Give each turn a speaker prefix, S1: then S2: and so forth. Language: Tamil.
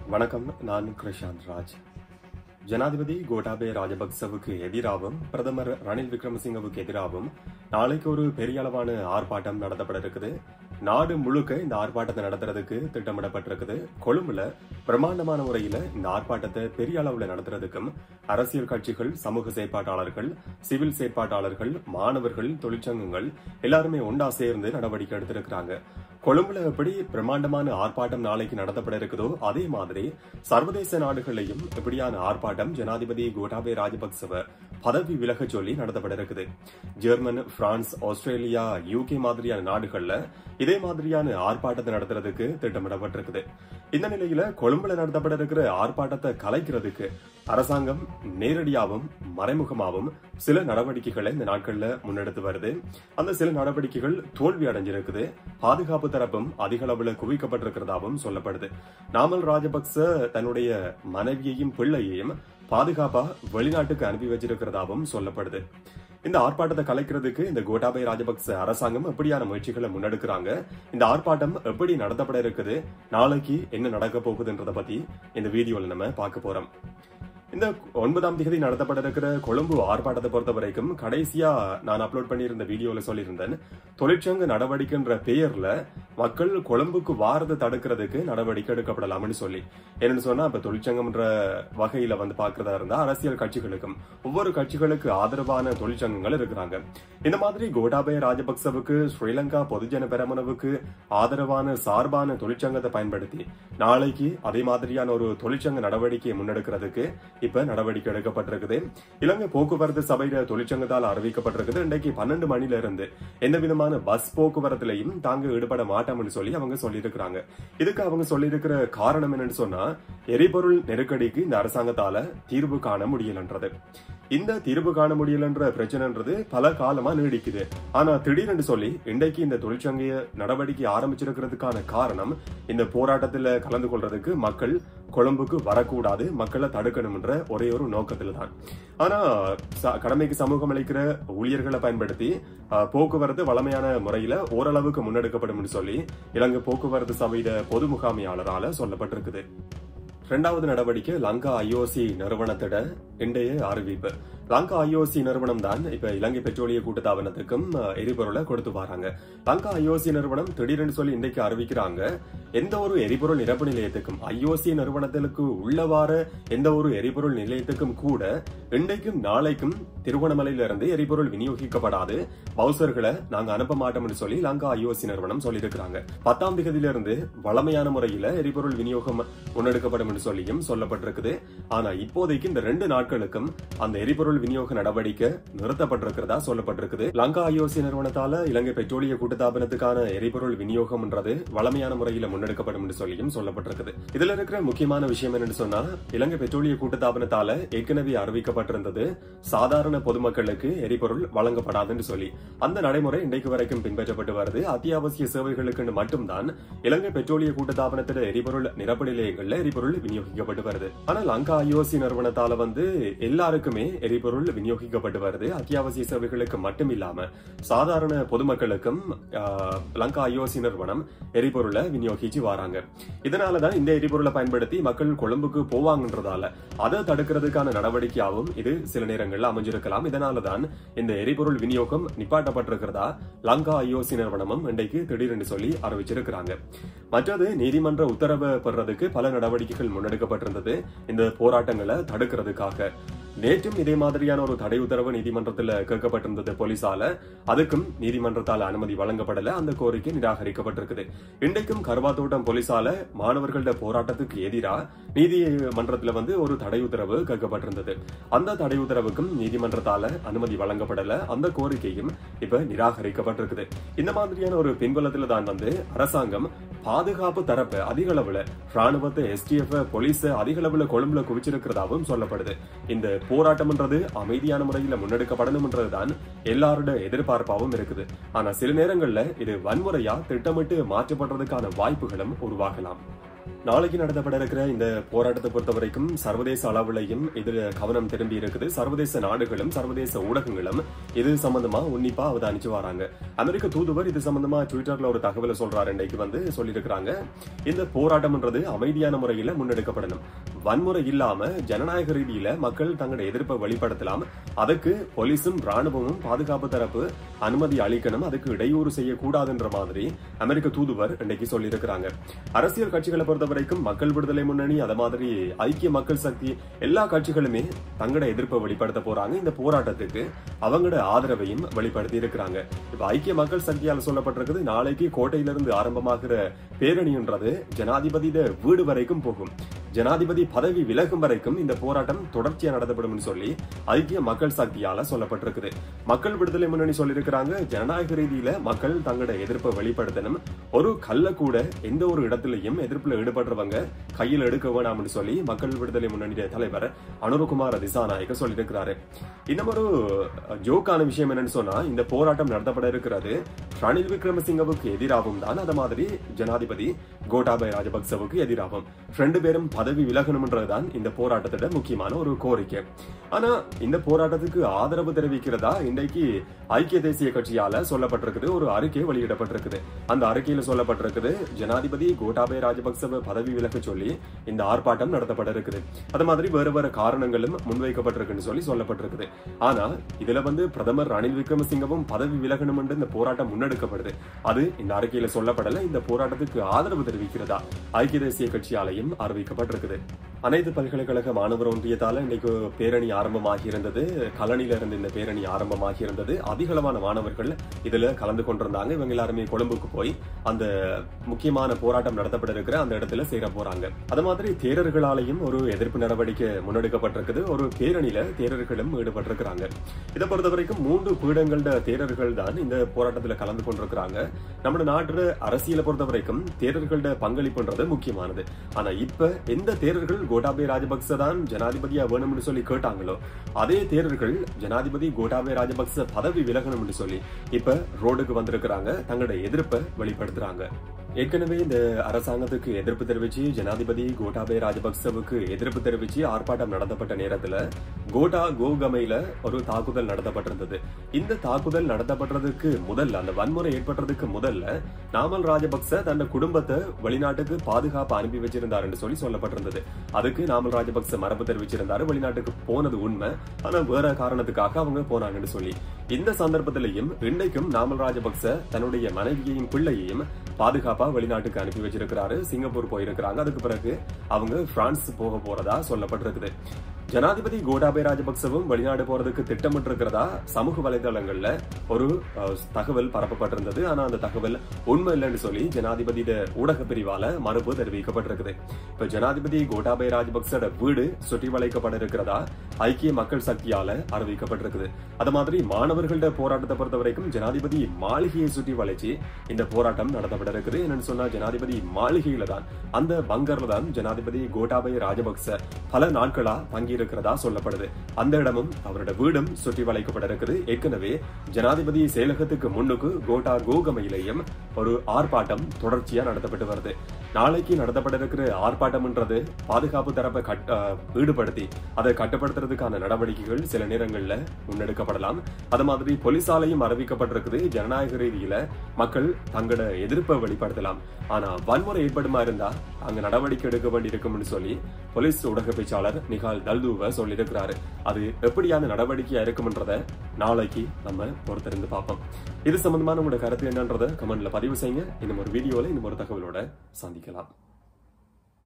S1: வணக்கம் நான் கிருஷாந்த் ராஜ் ஜனாதிபதி கோட்டாபே ராஜபக்சவுக்கு எதிராகவும் பிரதமர் ரணில் விக்ரமசிங்கவுக்கு எதிராகவும் நாளைக்கு ஒரு பெரிய அளவான ஆர்ப்பாட்டம் நடத்தப்பட இருக்குது நாடு முழுக்க இந்த ஆர்ப்பாட்டத்தை நடத்துறதுக்கு திட்டமிடப்பட்டிருக்குது கொழும்புல பிரம்மாண்டமான முறையில இந்த ஆர்ப்பாட்டத்தை பெரிய அளவுல நடத்துறதுக்கும் அரசியல் கட்சிகள் சமூக செயற்பாட்டாளர்கள் சிவில் செயற்பாட்டாளர்கள் மாணவர்கள் தொழிற்சங்கங்கள் எல்லாருமே ஒண்டா சேர்ந்து நடவடிக்கை எடுத்திருக்கிறாங்க கொழும்புல எப்படி பிரம்மாண்டமான ஆர்ப்பாட்டம் நாளைக்கு நடத்தப்பட இருக்குதோ அதே மாதிரி சர்வதேச நாடுகளையும் இப்படியான ஆர்ப்பாட்டம் ஜனாதிபதி கோட்டாபே ராஜபக்சவ பதவி விலக சொல்லி நடத்தப்பட இருக்குது ஜெர்மன் பிரான்ஸ் ஆஸ்திரேலியா யூகே மாதிரியான நாடுகள்ல இதே மாதிரியான ஆர்ப்பாட்டத்தை நடத்துறதுக்கு திட்டமிடப்பட்டிருக்குது இந்த நிலையில கொழும்புல நடத்தப்பட இருக்கிற ஆர்ப்பாட்டத்தை கலைக்கிறதுக்கு அரசாங்கம் நேரடியாகவும் மறைமுகமாகவும் சில நடவடிக்கைகளை இந்த நாட்கள்ல முன்னெடுத்து வருது அந்த சில நடவடிக்கைகள் தோல்வி அடைஞ்சிருக்குது பாதுகாப்பு தரப்பும் அதிக அளவுல குவிக்கப்பட்டிருக்கிறதாவும் சொல்லப்படுது நாமல் ராஜபக்ச தன்னுடைய மனைவியையும் பிள்ளையையும் பாதுகாப்பா வெளிநாட்டுக்கு அனுப்பி வச்சிருக்கிறதாவும் சொல்லப்படுது இந்த ஆர்ப்பாட்டத்தை கலைக்கிறதுக்கு இந்த கோட்டாபய ராஜபக்ச அரசாங்கம் எப்படியான முயற்சிகளை முன்னெடுக்கிறாங்க இந்த ஆர்ப்பாட்டம் எப்படி நடத்தப்பட இருக்குது நாளைக்கு என்ன நடக்க போகுதுன்றத பத்தி இந்த வீடியோல நம்ம பார்க்க போறோம் இந்த ஒன்பதாம் தேதி நடத்தப்பட இருக்கிற கொழும்பு ஆர்ப்பாட்டத்தை பொறுத்த வரைக்கும் கடைசியா நான் அப்லோட் பண்ணியிருந்த வீடியோல சொல்லியிருந்தேன் தொழிற்சங்க நடவடிக்கைன்ற பெயர்ல மக்கள் கொழும்புக்கு வாரதை தடுக்கிறதுக்கு நடவடிக்கை எடுக்கப்படலாம்னு சொல்லி என்னன்னு சொன்னா இப்ப தொழிற்சங்கம்ன்ற வகையில வந்து பாக்குறதா இருந்தா அரசியல் கட்சிகளுக்கும் ஒவ்வொரு கட்சிகளுக்கு ஆதரவான தொழிற்சங்கங்கள் இருக்கிறாங்க இந்த மாதிரி கோட்டாபய ராஜபக்சவுக்கு ஸ்ரீலங்கா பொதுஜன பெரமுனவுக்கு ஆதரவான சார்பான தொழிற்சங்கத்தை பயன்படுத்தி நாளைக்கு அதே மாதிரியான ஒரு தொழிற்சங்க நடவடிக்கையை முன்னெடுக்கிறதுக்கு இப்ப நடவடிக்கை எடுக்கப்பட்டிருக்குது இலங்கை போக்குவரத்து சபையில தொழிற்சங்கத்தால் அறிவிக்கப்பட்டிருக்குது இன்றைக்கு பன்னெண்டு மணில இருந்து எந்த விதமான பஸ் போக்குவரத்துலையும் தாங்க ஈடுபட மாட்டோம்னு சொல்லி அவங்க சொல்லியிருக்கிறாங்க இதுக்கு அவங்க சொல்லியிருக்கிற காரணம் என்னன்னு சொன்னா எரிபொருள் நெருக்கடிக்கு இந்த அரசாங்கத்தால தீர்வு காண முடியலன்றது இந்த தீர்வு காண முடியலன்ற பிரச்சனைன்றது பல காலமா நீடிக்குது ஆனா திடீர்னு சொல்லி இன்றைக்கு இந்த தொழிற்சங்க நடவடிக்கை ஆரம்பிச்சிருக்கிறதுக்கான காரணம் இந்த போராட்டத்துல கலந்து கொள்றதுக்கு மக்கள் கொழும்புக்கு வரக்கூடாது மக்களை தடுக்கணும்ன்ற ஒரே ஒரு நோக்கத்துல தான் ஆனா ச- கடமைக்கு சமூகம் அளிக்கிற ஊழியர்களை பயன்படுத்தி அஹ், போக்குவரத்து வளமையான முறையில ஓரளவுக்கு முன்னெடுக்கப்படும் சொல்லி இலங்கை போக்குவரத்து சபையிட பொது முகாமையாளரால சொல்லப்பட்டிருக்குது இரண்டாவது நடவடிக்கை லங்கா ஐஓசி நிறுவனத்திட இன்றைய அறிவிப்பு லங்கா ஐஓசி நிறுவனம் தான் இப்ப இலங்கை பெட்ரோலிய கூட்டுத்தாபனத்துக்கும் அஹ், எரிபொருளை கொடுத்து வராங்க லங்கா ஐஓசி நிறுவனம் திடீர்னு சொல்லி இன்றைக்கு அறிவிக்கிறாங்க எந்த ஒரு எரிபொருள் நிரப்பு நிலையத்துக்கும் ஐஓசி நிறுவனத்திற்கு உள்ளவாற எந்த ஒரு எரிபொருள் நிலையத்துக்கும் கூட இன்றைக்கும் நாளைக்கும் திருவண்ணாமலையில இருந்து எரிபொருள் விநியோகிக்கப்படாது பவுசர்களை நாங்க அனுப்ப மாட்டோம்னு சொல்லி லங்கா ஐஓசி நிறுவனம் சொல்லியிருக்கிறாங்க பத்தாம் தேதியில இருந்து வளமையான முறையில எரிபொருள் விநியோகம் முன்னெடுக்கப்படும் என்று சொல்லியும் சொல்லப்பட்டிருக்குது ஆனா இப்போதைக்கு இந்த ரெண்டு நாட்களுக்கும் அந்த எரிபொருள் விநியோக நடவடிக்கை நிறுத்தப்பட்டிருக்கிறதா சொல்லப்பட்டிருக்குது லங்கா ஐஓசி நிறுவனத்தால இலங்கை பெட்ரோலிய கூட்டுத்தாபனத்துக்கான எரிபொருள் விநியோகம்ன்றது வளமையான முறையில முன்னெடுக்கப்படும் என்று சொல்லியும் சொல்லப்பட்டிருக்குது இதுல இருக்கிற முக்கியமான விஷயம் என்னன்னு சொன்னா இலங்கை பெட்ரோலிய கூட்டுத்தாபனத்தால ஏற்கனவே அறிவிக்கப்பட்டிருந்தது சாதாரண பொதுமக்களுக்கு எரிபொருள் வழங்கப்படாதுன்னு சொல்லி அந்த நடைமுறை இன்றைக்கு வரைக்கும் பின்பற்றப்பட்டு வருது அத்தியாவசிய சேவைகளுக்கு மட்டும்தான் இலங்கை பெட்ரோலிய கூட்டுத்தாபனத்தில எரிபொருள் நிரப்பு நிலையங்கள்ல எரிபொருள் விநியோகிக்கப்பட்டு வருது ஆனா லங்கா ஐஓசி நிறுவனத்தால வந்து எல்லாருக்குமே எரிபொருள் விநியோகிக்கப்பட்டு வருது அத்தியாவசிய சேவைகளுக்கு மட்டும் இல்லாம சாதாரண பொதுமக்களுக்கும் ஆஹ், லங்கா ஐஓசி நிறுவனம் எரிபொருளை விநியோகிச்சு வராங்க இதனாலதான் இந்த எரிபொருளை பயன்படுத்தி மக்கள் கொழும்புக்கு போவாங்கன்றதால அதை தடுக்கிறதுக்கான நடவடிக்கையாகவும் இது சில நேரங்கள்ல அமைஞ்சிருக்கலாம் இதனாலதான் இந்த எரிபொருள் விநியோகம் நிப்பாட்டப்பட்டிருக்கிறதா லங்கா ஐஓசி நிறுவனமும் இன்றைக்கு திடீரென்று சொல்லி அறிவிச்சிருக்கிறாங்க மற்றது நீதிமன்ற உத்தரவு பெறறதுக்கு பல நடவடிக்கைகள் முன்னெடுக்கப்பட்டிருந்தது இந்த போராட்டங்களை தடுக்கிறதுக்காக நேற்றும் இதே மாதிரியான ஒரு தடை உத்தரவு நீதிமன்றத்தில் கேட்கப்பட்டிருந்தது போலீசால அதுக்கும் நீதிமன்றத்தால் அனுமதி வழங்கப்படல அந்த கோரிக்கை நிராகரிக்கப்பட்டிருக்குது இன்றைக்கும் கருவாத்தோட்டம் போலீசால மாணவர்களோட போராட்டத்துக்கு எதிராக நீதிமன்றத்துல வந்து ஒரு தடை உத்தரவு கேட்கப்பட்டிருந்தது அந்த தடை உத்தரவுக்கும் நீதிமன்றத்தால அனுமதி வழங்கப்படல அந்த கோரிக்கையும் இப்ப நிராகரிக்கப்பட்டிருக்குது இந்த மாதிரியான ஒரு பின்புலத்துல தான் வந்து அரசாங்கம் பாதுகாப்பு தரப்பு அதிக அளவுல ராணுவத்தை எஸ்டிஎஃப் போலீஸ் அதிக அளவுல கொழும்புல குவிச்சிருக்கிறதாவும் சொல்லப்படுது இந்த போராட்டம்ன்றது அமைதியான முறையில முன்னெடுக்கப்படணும்ன்றதுதான் எல்லாரோட எதிர்பார்ப்பாவும் இருக்குது ஆனா சில நேரங்கள்ல இது வன்முறையா திட்டமிட்டு மாற்றப்படுறதுக்கான வாய்ப்புகளும் உருவாகலாம் நாளைக்கு நடத்தப்பட இருக்கிற இந்த போராட்டத்தை பொறுத்த வரைக்கும் சர்வதேச அளவுலையும் இதுல கவனம் திரும்பி இருக்குது சர்வதேச நாடுகளும் சர்வதேச ஊடகங்களும் இது சம்பந்தமா உன்னிப்பா அவதானிச்சு வராங்க அமெரிக்க தூதுவர் இது சம்பந்தமா ட்விட்டர்ல ஒரு தகவலை சொல்றாரு இன்னைக்கு வந்து சொல்லியிருக்கிறாங்க இந்த போராட்டம்ன்றது அமைதியான முறையில முன்னெடுக்கப்படணும் வன்முறை இல்லாம ஜனநாயக ரீதியில மக்கள் தங்களுடைய எதிர்ப்பை வெளிப்படுத்தலாம் அதுக்கு போலீஸும் ராணுவமும் பாதுகாப்பு தரப்பு அனுமதி அளிக்கணும் அதுக்கு இடையூறு செய்யக்கூடாதுன்ற மாதிரி அமெரிக்க தூதுவர் இன்னைக்கு சொல்லியிருக்கிறாங்க அரசியல் கட்சிகளை பொறுத்த வரைக்கும் மக்கள் விடுதலை முன்னணி அத மாதிரி ஐக்கிய மக்கள் சக்தி எல்லா கட்சிகளுமே தங்களோட எதிர்ப்பை வெளிப்படுத்த போறாங்க இந்த போராட்டத்துக்கு அவங்களோட ஆதரவையும் வெளிப்படுத்தி இருக்கிறாங்க இப்ப ஐக்கிய மக்கள் சக்தியால் சொல்லப்பட்டிருக்குது நாளைக்கு கோட்டையிலிருந்து ஆரம்பமாகிற பேரணின்றது ஜனாதிபதி வீடு வரைக்கும் போகும் ஜனாதிபதி பதவி விலகும் வரைக்கும் இந்த போராட்டம் தொடர்ச்சியா நடத்தப்படும் சொல்லி ஐக்கிய மக்கள் சக்தியால சொல்லப்பட்டிருக்குது மக்கள் விடுதலை முன்னணி சொல்லியிருக்கிறாங்க ஜனநாயக ரீதியில மக்கள் தங்களோட எதிர்ப்பை வெளிப்படுத்தணும் ஒரு கல்ல கூட எந்த ஒரு இடத்திலையும் எதிர்ப்புல ஈடுபடுறவங்க கையில் எடுக்க வேணாம்னு சொல்லி மக்கள் விடுதலை முன்னணியுடைய தலைவர் அனுரகுமார் திசாநாயக்க சொல்லியிருக்கிறாரு இன்னும் ஒரு ஜோக்கான விஷயம் என்னன்னு சொன்னா இந்த போராட்டம் நடத்தப்பட இருக்கிறது ரணில் விக்ரமசிங்கவுக்கு எதிராகவும் தான் அது மாதிரி ஜனாதிபதி கோட்டாபய ராஜபக்சவுக்கு எதிராகும் ரெண்டு பேரும் பதவி விலகணும்ன்றதுதான் இந்த போராட்டத்தோட முக்கியமான ஒரு கோரிக்கை ஆனா இந்த போராட்டத்துக்கு ஆதரவு தெரிவிக்கிறதா இன்றைக்கு ஐக்கிய தேசிய கட்சியால சொல்லப்பட்டிருக்குது ஒரு அறிக்கை வெளியிடப்பட்டிருக்குது அந்த அறிக்கையில சொல்லப்பட்டிருக்குது ஜனாதிபதி கோட்டாபய ராஜபக்சவ பதவி விலக சொல்லி இந்த ஆர்ப்பாட்டம் நடத்தப்பட இருக்குது அது மாதிரி வேறு வேறு காரணங்களும் முன்வைக்கப்பட்டிருக்குன்னு சொல்லி சொல்லப்பட்டிருக்குது ஆனா இதுல வந்து பிரதமர் ரணில் விக்ரமசிங்கவும் பதவி விலகணும் என்று இந்த போராட்டம் முன்னெடுக்கப்படுது அது இந்த அறிக்கையில சொல்லப்படல இந்த போராட்டத்துக்கு ஆதரவு தெரிவிக்கிறதா ஐக்கிய தேசிய கட்சியாலையும் அறிவிக்கப்பட்டிருக்குது அனைத்து பல்கலைக்கழக மாணவர் ஒன்றியத்தால இன்னைக்கு பேரணி ஆரம்பமாகி இருந்தது கலனில இருந்து இந்த பேரணி ஆரம்பமாகி இருந்தது அதிகளவான மாணவர்கள் இதுல கலந்து கொண்டிருந்தாங்க இவங்க எல்லாருமே கொழும்புக்கு போய் அந்த முக்கியமான போராட்டம் நடத்தப்பட இருக்கிற அந்த இடத்துல சேர போறாங்க அது மாதிரி தேரர்களாலையும் ஒரு எதிர்ப்பு நடவடிக்கை முன்னெடுக்கப்பட்டிருக்குது ஒரு பேரணியில தேரர்களும் ஈடுபட்டிருக்கிறாங்க இதை பொறுத்த வரைக்கும் மூன்று பீடங்கள தேரர்கள் தான் இந்த போராட்டத்துல கலந்து கொண்டிருக்கிறாங்க நம்ம நாட்டு அரசியலை பொறுத்த வரைக்கும் தேரர்களோட பங்களிப்புன்றது முக்கியமானது ஆனா இப்ப எந்த தேரர்கள் கோட்டாபய ராஜபக்ச தான் ஜனாதிபதியா வேணும்னு சொல்லி கேட்டாங்களோ அதே தேரர்கள் ஜனாதிபதி கோட்டாபய ராஜபக்ச பதவி விலகணும்னு சொல்லி இப்ப ரோடுக்கு வந்திருக்கிறாங்க தங்களுடைய எதிர்ப்பை வெளிப்படுத்துறாங்க ஏற்கனவே இந்த அரசாங்கத்துக்கு எதிர்ப்பு தெரிவிச்சு ஜனாதிபதி கோட்டாபய ராஜபக்சவுக்கு எதிர்ப்பு தெரிவிச்சு ஆர்ப்பாட்டம் நடத்தப்பட்ட நேரத்துல கோட்டா கோகமையில ஒரு தாக்குதல் நடத்தப்பட்டிருந்தது இந்த தாக்குதல் நடத்தப்படுறதுக்கு முதல்ல அந்த வன்முறை ஏற்படுறதுக்கு முதல்ல நாமல் ராஜபக்ச தன் குடும்பத்தை வெளிநாட்டுக்கு பாதுகாப்பு அனுப்பி வச்சிருந்தாருன்னு சொல்லி சொல்லப்பட்டிருந்தது அதுக்கு நாமல் ராஜபக்ச மரபு தெரிவிச்சிருந்தாரு வெளிநாட்டுக்கு போனது உண்மை ஆனா வேற காரணத்துக்காக அவங்க போனாங்கன்னு சொல்லி இந்த சந்தர்ப்பத்திலையும் இன்றைக்கும் நாமல் ராஜபக்ச தன்னுடைய மனைவியையும் பிள்ளையையும் பாதுகாப்பா வெளிநாட்டுக்கு அனுப்பி வச்சிருக்கிறாரு சிங்கப்பூர் போயிருக்கிறாங்க அதுக்கு பிறகு அவங்க பிரான்ஸ் போக போறதா சொல்லப்பட்டிருக்குது ஜனாதிபதி கோட்டாபய ராஜபக்சவும் வெளிநாடு போறதுக்கு திட்டமிட்டு இருக்கிறதா சமூக வலைதளங்கள்ல ஒரு தகவல் பரப்பப்பட்டிருந்தது ஆனா அந்த தகவல் உண்மை இல்லைன்னு சொல்லி ஜனாதிபதி ஊடக பிரிவால மறுப்பு தெரிவிக்கப்பட்டிருக்குது இப்ப ஜனாதிபதி கோட்டாபய ராஜபக்சோட வீடு சுற்றி வளைக்கப்பட இருக்கிறதா ஐக்கிய மக்கள் சக்தியால அறிவிக்கப்பட்டிருக்குது அது மாதிரி மாணவர்களோட போராட்டத்தை பொறுத்த வரைக்கும் ஜனாதிபதி மாளிகையை சுற்றி வளைச்சு இந்த போராட்டம் நடத்தப்பட இருக்குது என்னன்னு சொன்னா ஜனாதிபதி மாளிகையில தான் அந்த பங்கர்ல தான் ஜனாதிபதி கோட்டாபய ராஜபக்ச பல நாட்களா தங்கி இருக்கிறதா சொல்லப்படுது அந்த இடமும் அவரோட வீடும் சுற்றி வளைக்கப்பட இருக்குது ஏற்கனவே ஜனாதிபதி செயலகத்துக்கு முன்னுக்கு கோட்டா கோகமையிலேயும் ஒரு ஆர்ப்பாட்டம் தொடர்ச்சியா நடத்தப்பட்டு வருது நாளைக்கு நடத்தப்பட இருக்கிற ஆர்ப்பாட்டம்ன்றது பாதுகாப்பு தரப்பை ஈடுபடுத்தி அதை கட்டுப்படுத்துறதுக்கான நடவடிக்கைகள் சில நேரங்கள்ல முன்னெடுக்கப்படலாம் அது மாதிரி போலீசாலையும் அறிவிக்கப்பட்டிருக்குது ஜனநாயக ரீதியில மக்கள் தங்களோட எதிர்ப்பை வெளிப்படுத்தலாம் ஆனா வன்முறை ஏற்படுமா இருந்தா அங்க நடவடிக்கை எடுக்க வேண்டியிருக்கும்னு சொல்லி போலீஸ் ஊடக பேச்சாளர் நிகால் தல்தூவ சொல்லியிருக்கிறாரு அது எப்படியான நடவடிக்கையா இருக்கும்ன்றத நாளைக்கு நம்ம பொறுத்திருந்து பார்ப்போம் இது சம்பந்தமான உங்களோட கருத்து என்னன்றதை கமெண்ட்ல பதிவு செய்யுங்க இன்னும் ஒரு வீடியோல இன்னும் ஒரு தகவலோட சந்திக்கலாம்